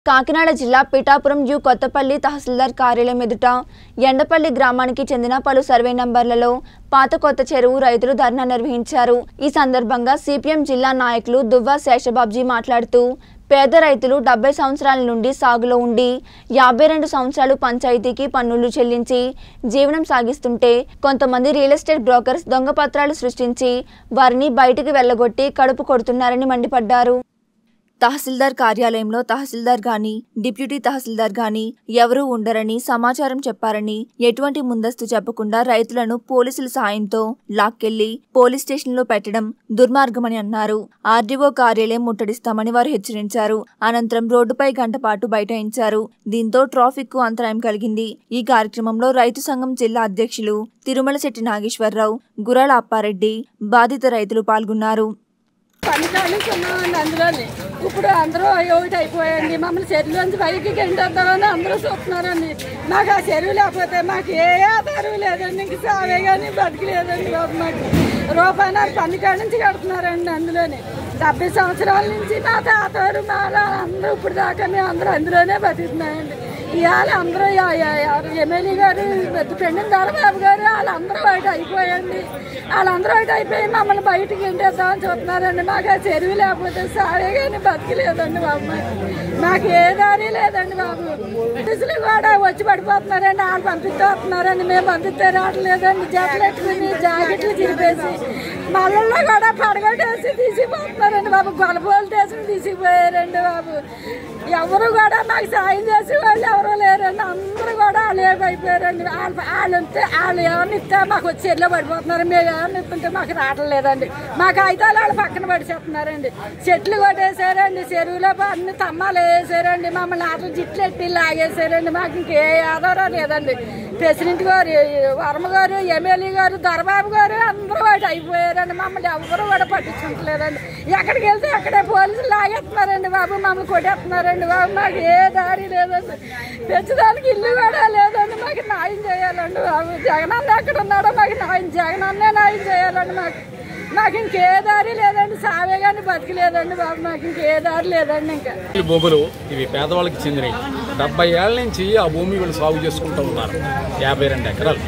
కాకినాడ జిల్లా పిఠాపురం యు కొత్తపల్లి తహసీల్దార్ కార్యాలయం ఎదుట ఎండపల్లి గ్రామానికి చెందిన పలు సర్వే నంబర్లలో పాత కొత్త చెరువు రైతులు ధర్నా నిర్వహించారు ఈ సందర్భంగా సిపిఎం జిల్లా నాయకులు దువ్వా శేషబాబ్జీ మాట్లాడుతూ పేద రైతులు డెబ్బై సంవత్సరాల నుండి సాగులో ఉండి యాభై రెండు సంవత్సరాలు పంచాయతీకి పన్నులు చెల్లించి జీవనం సాగిస్తుంటే కొంతమంది రియల్ ఎస్టేట్ బ్రోకర్స్ దొంగ పత్రాలు సృష్టించి వారిని బయటికి వెళ్లగొట్టి కడుపు కొడుతున్నారని మండిపడ్డారు తహసీల్దార్ కార్యాలయంలో తహసీల్దార్ గాని డిప్యూటీ తహసీల్దార్ గాని ఎవరూ ఉండరని సమాచారం చెప్పారని ఎటువంటి ముందస్తు చెప్పకుండా రైతులను పోలీసుల సాయంతో లాక్కెళ్లి పోలీస్ స్టేషన్లో పెట్టడం దుర్మార్గమని అన్నారు ఆర్డీఓ కార్యాలయం ముట్టడిస్తామని వారు హెచ్చరించారు అనంతరం రోడ్డుపై గంట పాటు బైఠాయించారు దీంతో ట్రాఫిక్ కు అంతరాయం కలిగింది ఈ కార్యక్రమంలో రైతు సంఘం జిల్లా అధ్యక్షులు తిరుమల శెట్టి నాగేశ్వరరావు గురాల అప్పారెడ్డి బాధిత రైతులు పాల్గొన్నారు పనికాలు కొన్నామండి అందులోని ఇప్పుడు అందరూ ఒకటి అయిపోయండి మమ్మల్ని చెరువులోంచి పైకి గెంటేద్దామని అందరూ చూస్తున్నారండి మాకు ఆ చెరువు లేకపోతే మాకు ఏ ఆధారం లేదండి ఇంక సావే కానీ బతికి లేదండి బాబు మాకు రూపాయలు పనికాడ నుంచి కడుతున్నారండి అందులోని డెబ్బై సంవత్సరాల నుంచి మా తాతవారు మా అందరూ ఇప్పుడు దాకా మేము అందరూ అందులోనే బతుకుతున్నామండి ఇవాళ అందరూ ఎమ్మెల్యే గారు పెండిన దళబాబు గారు వాళ్ళందరూ బయట అయిపోయండి వాళ్ళందరూ బయట అయిపోయి మమ్మల్ని బయటికి ఎండేద్దామని చూస్తున్నారండి మాకు ఆ చెరువు లేకపోతే సారే కానీ బతికలేదండి బాబు మాకు. మాకు ఏ దారి లేదండి బాబు పోలీసులు కూడా వచ్చి పడిపోతున్నారండి వాళ్ళు పంపిస్తూ వస్తున్నారండి మేము పంపిస్తే రావట్లేదండి జట్లు ఎట్టుకుని జాకెట్లు చిరిపేసి మళ్ళల్లో కూడా పడగొట్టేసి తీసిపోతున్నారండి బాబు గొలపోలు తీసి తీసిపోయారండి బాబు ఎవరు కూడా మాకు సాయం చేసే వాళ్ళు ఎవరు లేరండి అందరూ కూడా వాళ్ళు అయిపోయారండి వాళ్ళు వాళ్ళు ఉంటే వాళ్ళు ఎవరిని ఇస్తే మాకు వచ్చి చెల్లో పడిపోతున్నారు మేము ఎవరిని ఇస్తుంటే మాకు రావట్లేదండి మాకు అయితాలు వాళ్ళు పక్కన పడిచేస్తున్నారండి చెట్లు కొట్టేశారండి చెరువులో అన్ని తమ్మాలు వేసారండి మమ్మల్ని ఆటలు జిట్లు ఎట్టి లాగేశారండి మాకు ఇంకే ఆధారం లేదండి ప్రెసిడెంట్ గారు వర్మ గారు ఎమ్మెల్యే గారు దొరబాబు గారు అందరూ వాటి అయిపోయారండి మమ్మల్ని ఎవరు కూడా పట్టించుకుంటలేదండి ఎక్కడికి వెళ్తే అక్కడే పోలీసులు లాగేస్తున్నారండి బాబు మమ్మల్ని కొట్టేస్తున్నారండి బాబు మాకు ఏ దారి లేదండి పెంచడానికి ఇల్లు కూడా లేదండి మాకు న్యాయం చేయాలండి బాబు జగనన్న ఎక్కడ ఉన్నాడో మాకు న్యాయం జగనన్నే న్యాయం చేయాలండి మాకు మాకు ఇంకే దారి లేదండి సావే కానీ బతికలేదండి బాబు మాకు ఇంకే దారి లేదండి ఇంకా ఈ భూములు ఇవి పేదవాళ్ళకి చెందినవి డెబ్బై ఏళ్ళ నుంచి ఆ భూమి వీళ్ళు సాగు చేసుకుంటూ ఉన్నారు యాభై రెండు ఎకరాలు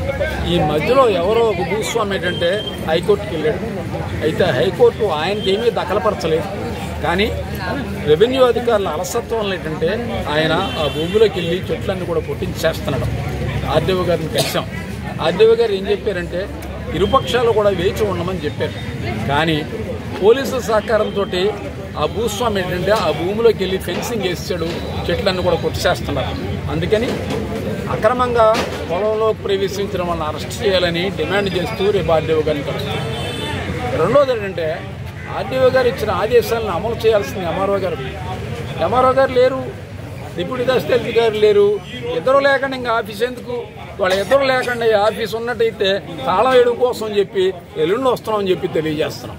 ఈ మధ్యలో ఎవరో ఒక భూస్వామి ఏంటంటే హైకోర్టుకి వెళ్ళాడు అయితే హైకోర్టు ఆయనకి ఏమీ దఖలపరచలేదు కానీ రెవెన్యూ అధికారుల అలసత్వం వల్ల ఏంటంటే ఆయన ఆ భూమిలోకి వెళ్ళి చెట్లన్నీ కూడా పొట్టించేస్తున్నాడు ఆర్డీఓ గారిని కలిసాం ఆర్డీఓ గారు ఏం చెప్పారంటే ఇరుపక్షాలు కూడా వేచి ఉండమని చెప్పారు కానీ పోలీసుల సహకారంతో ఆ భూస్వామి ఏంటంటే ఆ భూమిలోకి వెళ్ళి ఫెన్సింగ్ వేసాడు చెట్లన్నీ కూడా కొట్టేస్తున్నారు అందుకని అక్రమంగా పొలంలో ప్రవేశించడం వల్ల అరెస్ట్ చేయాలని డిమాండ్ చేస్తూ రేపు ఆర్డీఓ గారిని కలుస్తాం రెండోది ఏంటంటే ఆర్డీఓ గారు ఇచ్చిన ఆదేశాలను అమలు చేయాల్సింది ఎంఆర్ఓ గారు ఎంఆర్ఓ గారు లేరు డిప్యూటీ తహసీల్దార్ గారు లేరు ఇద్దరు లేకుండా ఇంకా ఆఫీస్ ఎందుకు వాళ్ళ ఇద్దరు లేకుండా ఈ ఆఫీస్ ఉన్నట్టయితే తాళం వేయడం కోసం చెప్పి ఎల్లుండి వస్తున్నామని చెప్పి తెలియజేస్తున్నాం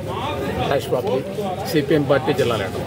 మహేష్ బాబు సిపిఎం పార్టీ జిల్లా లీడర్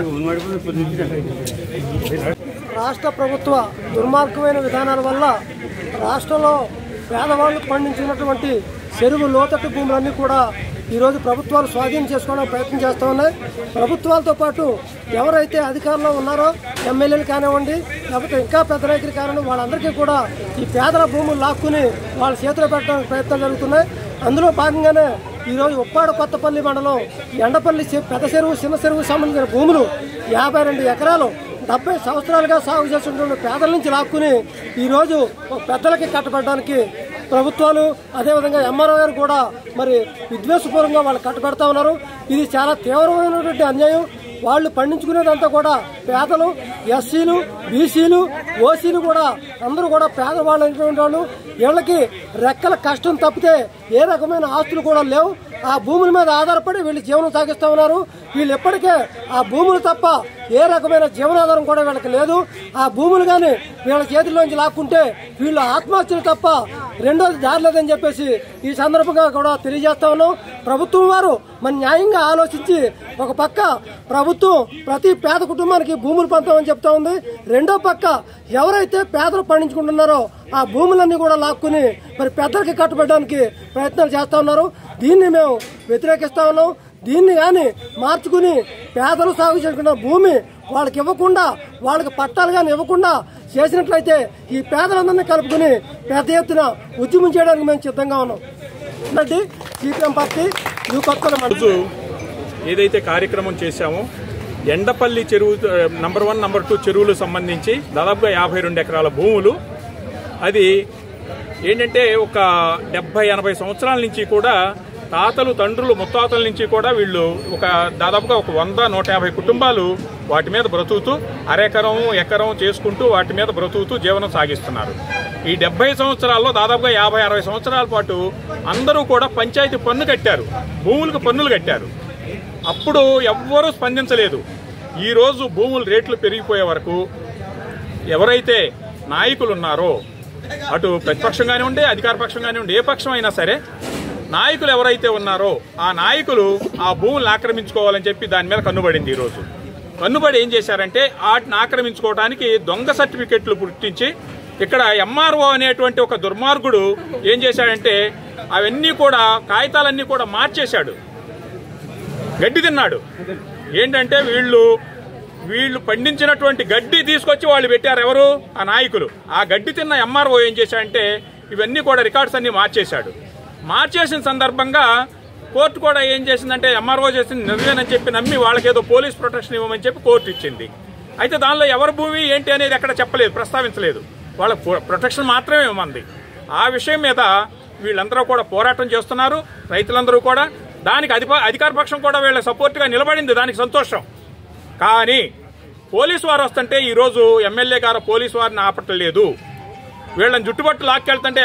రాష్ట్ర ప్రభుత్వ దుర్మార్గమైన విధానాల వల్ల రాష్ట్రంలో పేదవాళ్ళు పండించినటువంటి చెరువు లోతట్టు భూములన్నీ కూడా ఈరోజు ప్రభుత్వాలు స్వాధీనం చేసుకోవడానికి ప్రయత్నం చేస్తూ ఉన్నాయి ప్రభుత్వాలతో పాటు ఎవరైతే అధికారంలో ఉన్నారో ఎమ్మెల్యేలు కానివ్వండి లేకపోతే ఇంకా పెద్ద నాయకులు కానివ్వండి వాళ్ళందరికీ కూడా ఈ పేదల భూములు లాక్కుని వాళ్ళ చేతిలో పెట్టడానికి ప్రయత్నాలు జరుగుతున్నాయి అందులో భాగంగానే ఈరోజు ఉప్పాడ కొత్తపల్లి మండలం ఎండపల్లి చె- పెద్ద చెరువు చిన్న చెరువుకు సంబంధించిన భూములు యాభై రెండు ఎకరాలు డెబ్బై సంవత్సరాలుగా సాగు చేస్తున్నటువంటి పేదల నుంచి లాక్కుని ఈరోజు ఒక పెద్దలకి కట్టబడడానికి ప్రభుత్వాలు అదేవిధంగా ఎంఆర్ఓ గారు కూడా మరి విద్వేషపూర్వంగా వాళ్ళు కట్టబెడతా ఉన్నారు ఇది చాలా తీవ్రమైనటువంటి అన్యాయం వాళ్ళు పండించుకునేదంతా కూడా పేదలు ఎస్సీలు బీసీలు ఓసీలు కూడా అందరూ కూడా పేదవాళ్ళు అయినటువంటి వాళ్ళు వీళ్ళకి రెక్కల కష్టం తప్పితే ఏ రకమైన ఆస్తులు కూడా లేవు ఆ భూముల మీద ఆధారపడి వీళ్ళు జీవనం సాగిస్తూ ఉన్నారు వీళ్ళు ఎప్పటికే ఆ భూములు తప్ప ఏ రకమైన జీవనాధారం కూడా వీళ్ళకి లేదు ఆ భూములు కానీ వీళ్ళ చేతిలోంచి లాక్కుంటే వీళ్ళు ఆత్మహత్యలు తప్ప రెండోది దారి లేదని చెప్పేసి ఈ సందర్భంగా కూడా తెలియజేస్తా ఉన్నాం ప్రభుత్వం వారు మన న్యాయంగా ఆలోచించి ఒక పక్క ప్రభుత్వం ప్రతి పేద కుటుంబానికి భూములు పంపామని చెప్తా ఉంది రెండో పక్క ఎవరైతే పేదలు పండించుకుంటున్నారో ఆ భూములన్నీ కూడా లాక్కుని మరి పెద్దలకి కట్టుబెట్టడానికి ప్రయత్నాలు చేస్తా ఉన్నారు దీన్ని మేము వ్యతిరేకిస్తా ఉన్నాం దీన్ని కానీ మార్చుకుని పేదలు సాగు చేసుకున్న భూమి వాళ్ళకి ఇవ్వకుండా వాళ్ళకి పట్టాలు కానీ ఇవ్వకుండా చేసినట్లయితే ఈ పేదలందరినీ కలుపుకుని పెద్ద ఎత్తున ఉద్యమం చేయడానికి మేము సిద్ధంగా ఉన్నాం అంటే సిపిఎం పార్టీ న్యూ కొత్తల మండలి రోజు ఏదైతే కార్యక్రమం చేశామో ఎండపల్లి చెరువు నంబర్ వన్ నంబర్ టూ చెరువులకు సంబంధించి దాదాపుగా యాభై రెండు ఎకరాల భూములు అది ఏంటంటే ఒక డెబ్బై ఎనభై సంవత్సరాల నుంచి కూడా తాతలు తండ్రులు ముత్తాతల నుంచి కూడా వీళ్ళు ఒక దాదాపుగా ఒక వంద నూట యాభై కుటుంబాలు వాటి మీద బ్రతుకుతూ అరెకరం ఎకరం చేసుకుంటూ వాటి మీద బ్రతుకుతూ జీవనం సాగిస్తున్నారు ఈ డెబ్బై సంవత్సరాల్లో దాదాపుగా యాభై అరవై సంవత్సరాల పాటు అందరూ కూడా పంచాయతీ పన్ను కట్టారు భూములకు పన్నులు కట్టారు అప్పుడు ఎవ్వరూ స్పందించలేదు ఈ రోజు భూముల రేట్లు పెరిగిపోయే వరకు ఎవరైతే నాయకులు ఉన్నారో అటు ప్రతిపక్షం కానివ్వండి అధికార పక్షం కానివ్వండి ఏ పక్షం అయినా సరే నాయకులు ఎవరైతే ఉన్నారో ఆ నాయకులు ఆ భూములను ఆక్రమించుకోవాలని చెప్పి దాని మీద కన్నుబడింది ఈరోజు కన్నుబడి ఏం చేశారంటే వాటిని ఆక్రమించుకోవడానికి దొంగ సర్టిఫికెట్లు పుట్టించి ఇక్కడ ఎంఆర్ఓ అనేటువంటి ఒక దుర్మార్గుడు ఏం చేశాడంటే అవన్నీ కూడా కాగితాలన్నీ కూడా మార్చేశాడు గడ్డి తిన్నాడు ఏంటంటే వీళ్ళు వీళ్ళు పండించినటువంటి గడ్డి తీసుకొచ్చి వాళ్ళు పెట్టారు ఎవరు ఆ నాయకులు ఆ గడ్డి తిన్న ఎంఆర్ఓ ఏం చేశాడంటే ఇవన్నీ కూడా రికార్డ్స్ అన్ని మార్చేశాడు మార్చేసిన సందర్భంగా కోర్టు కూడా ఏం చేసిందంటే ఎంఆర్ఓ చేసింది నిజమేనని చెప్పి నమ్మి వాళ్ళకేదో పోలీస్ ప్రొటెక్షన్ ఇవ్వమని చెప్పి కోర్టు ఇచ్చింది అయితే దానిలో ఎవరి భూమి ఏంటి అనేది ఎక్కడ చెప్పలేదు ప్రస్తావించలేదు వాళ్ళ ప్రొటెక్షన్ మాత్రమే ఇవ్వమంది ఆ విషయం మీద వీళ్ళందరూ కూడా పోరాటం చేస్తున్నారు రైతులందరూ కూడా దానికి అధిప అధికార పక్షం కూడా వీళ్ళ సపోర్ట్గా నిలబడింది దానికి సంతోషం కానీ పోలీసు వారు వస్తుంటే ఈరోజు ఎమ్మెల్యే గారు పోలీసు వారిని ఆపట్లేదు వీళ్ళని జుట్టుబట్టు లాక్కెళ్తుంటే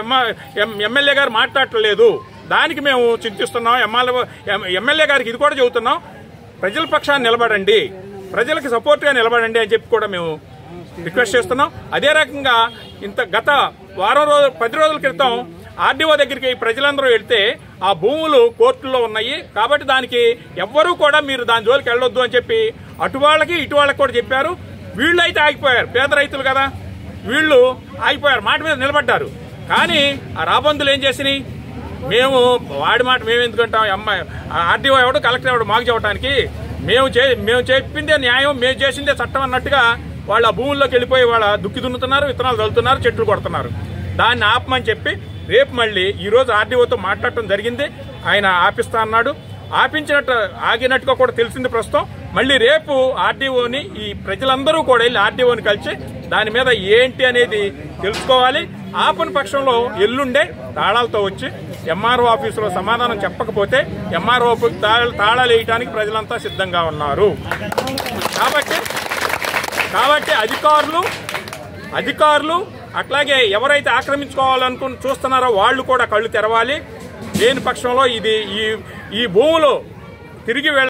ఎమ్మెల్యే గారు మాట్లాడట్లేదు దానికి మేము చింతిస్తున్నాం ఎమ్మెల్యే ఎమ్మెల్యే గారికి ఇది కూడా చెబుతున్నాం ప్రజల పక్షాన్ని నిలబడండి ప్రజలకు సపోర్ట్గా నిలబడండి అని చెప్పి కూడా మేము రిక్వెస్ట్ చేస్తున్నాం అదే రకంగా ఇంత గత వారం రోజు పది రోజుల క్రితం ఆర్డీఓ దగ్గరికి ప్రజలందరూ వెళ్తే ఆ భూములు కోర్టులో ఉన్నాయి కాబట్టి దానికి ఎవ్వరూ కూడా మీరు దాని జోలికి వెళ్ళొద్దు అని చెప్పి అటు వాళ్ళకి ఇటు వాళ్ళకి కూడా చెప్పారు వీళ్ళు అయితే ఆగిపోయారు పేద రైతులు కదా వీళ్ళు ఆగిపోయారు మాట మీద నిలబడ్డారు కానీ ఆ రాబందులు ఏం చేసినాయి మేము వాడి మాట మేము ఎందుకంటాం అమ్మాయి ఆర్డీఓ ఎవడు కలెక్టర్ ఎవడు మాకు చెప్పడానికి మేము చే మేము చెప్పిందే న్యాయం మేము చేసిందే చట్టం అన్నట్టుగా వాళ్ళు ఆ భూముల్లోకి వెళ్ళిపోయి వాళ్ళ దుక్కి దున్నుతున్నారు విత్తనాలు చల్లుతున్నారు చెట్లు కొడుతున్నారు దాన్ని ఆపమని చెప్పి రేపు మళ్ళీ ఈ రోజు ఆర్డీఓతో మాట్లాడటం జరిగింది ఆయన ఆపిస్తా అన్నాడు ఆపించినట్టు ఆగినట్టుగా కూడా తెలిసింది ప్రస్తుతం మళ్ళీ రేపు ఆర్డీఓని ఈ ప్రజలందరూ కూడా వెళ్ళి ఆర్డీఓని కలిసి దాని మీద ఏంటి అనేది తెలుసుకోవాలి ఆపని పక్షంలో ఎల్లుండే తాళాలతో వచ్చి ఎంఆర్ఓ ఆఫీసులో సమాధానం చెప్పకపోతే ఎంఆర్ఓ తాళాలు వేయడానికి ప్రజలంతా సిద్ధంగా ఉన్నారు కాబట్టి కాబట్టి అధికారులు అధికారులు అట్లాగే ఎవరైతే ఆక్రమించుకోవాలనుకుని చూస్తున్నారో వాళ్ళు కూడా కళ్ళు తెరవాలి లేని పక్షంలో ఇది ఈ ఈ భూములు తిరిగి వెళ్ళ